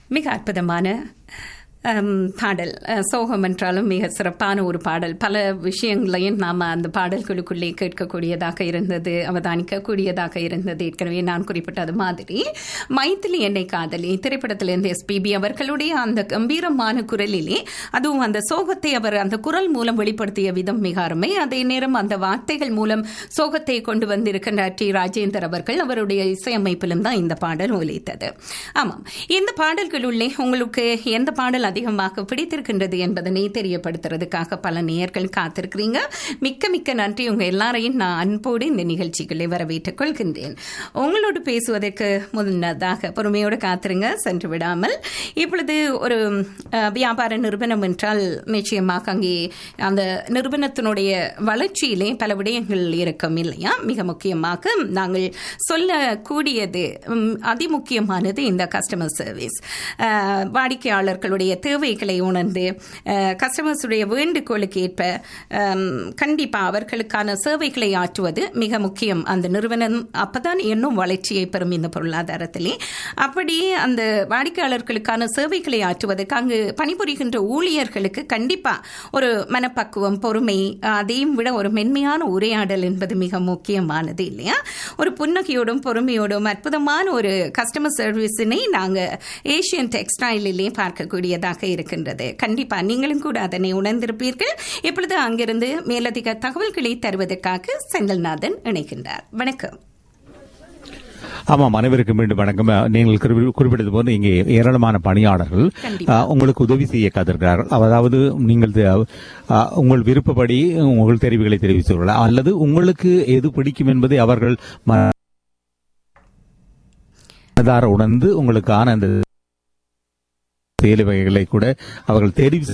மிக அற்புதமான ஹம், பாடல் அஹ், சோகம் என்றாலும் மிக சிறப்பான ஒரு பாடல் பல விஷயங்களையும் நாம் அந்த பாடல்களுக்குள்ளே கேட்கக்கூடியதாக இருந்தது அவதானிக்கக்கூடியதாக இருந்தது ஏற்கனவே நான் குறிப்பிட்டது மாதிரி மைத்திலி என்னை காதலி திரைப்படத்திலிருந்து எஸ்பிபி அவர்களுடைய அந்த கம்பீரமான குரலிலே அதுவும் அந்த சோகத்தை அவர் அந்த குரல் மூலம் வெளிப்படுத்திய விதம் மிக அருமை அதே நேரம் அந்த வார்த்தைகள் மூலம் சோகத்தை கொண்டு வந்திருக்கின்ற டி ராஜேந்தர் அவர்கள் அவருடைய இசையமைப்பிலும் தான் இந்த பாடல் ஒலித்தது ஆமாம் இந்த பாடல்களுள்ளே உங்களுக்கு எந்த பாடல் அதிகமாக பிடித்திருக்கின்றது என்பதனை தெரியப்படுத்துறதுக்காக பல நேயர்கள் காத்திருக்கிறீங்க மிக்க மிக்க நன்றி உங்க எல்லாரையும் நான் அன்போடு இந்த நிகழ்ச்சிகளை வரவேற்றுக் கொள்கின்றேன் உங்களோடு பேசுவதற்கு முன்னதாக பொறுமையோடு காத்திருங்க சென்று விடாமல் இப்பொழுது ஒரு அஹ், வியாபார நிறுவனம் என்றால் நிச்சயமாக அங்கே அந்த நிறுவனத்தினுடைய வளர்ச்சியிலே பல விடயங்கள் இருக்கும் இல்லையா மிக முக்கியமாக நாங்கள் சொல்லக்கூடியது ம், அதிமுக்கியமானது இந்த கஸ்டமர் சர்வீஸ் அஹ், வாடிக்கையாளர்களுடைய தேவைகளை உணர்ந்து கஸ்டமர்ஸுடைய வேண்டுகோளுக்கு ஏற்ப அம், கண்டிப்பா அவர்களுக்கான சேவைகளை ஆற்றுவது மிக முக்கியம் அந்த நிறுவனம் அப்பதான் இன்னும் வளர்ச்சியை பெறும் இந்த பொருளாதாரத்திலே அப்படி அந்த வாடிக்கையாளர்களுக்கான சேவைகளை ஆற்றுவதற்கு அங்கு பணிபுரிகின்ற ஊழியர்களுக்கு கண்டிப்பா ஒரு மனப்பக்குவம் பொறுமை அதையும் விட ஒரு மென்மையான உரையாடல் என்பது மிக முக்கியமானது இல்லையா ஒரு புன்னகையோடும் பொறுமையோடும் அற்புதமான ஒரு கஸ்டமர் சர்வீஸினை நாங்க ஏஷியன் டெக்ஸ்டைலிலே பார்க்கக்கூடியதாக இருக்கின்றது கண்டிப்பா நீங்களும் கூட அதனை உணர்ந்திருப்பீர்கள் இப்பொழுது அங்கிருந்து மேலதிக தகவல்களை தருவதற்காக செந்தில்நாதன் இணைகின்றார் வணக்கம் ஆமாம் அனைவருக்கும் மீண்டும் வணக்கம் அஹ், நீங்கள் குறிப்பி- குறிப்பிட்டது போது இங்கே ஏராளமான பணியாளர்கள் கண்டிப்பா. அஹ், உங்களுக்கு உதவி செய்ய காத்திருக்கிறார்கள் அதாவது நீங்கள் த- அஹ், உங்கள் விருப்பப்படி உங்கள் தெரிவுகளை தெரிவித்துள்ளனர் அல்லது உங்களுக்கு எது பிடிக்கும் என்பதை அவர்கள் மனதார உணர்ந்து உங்களுக்கான அந்த செயல் வகைகளை கூட அவர்கள் தெரிவு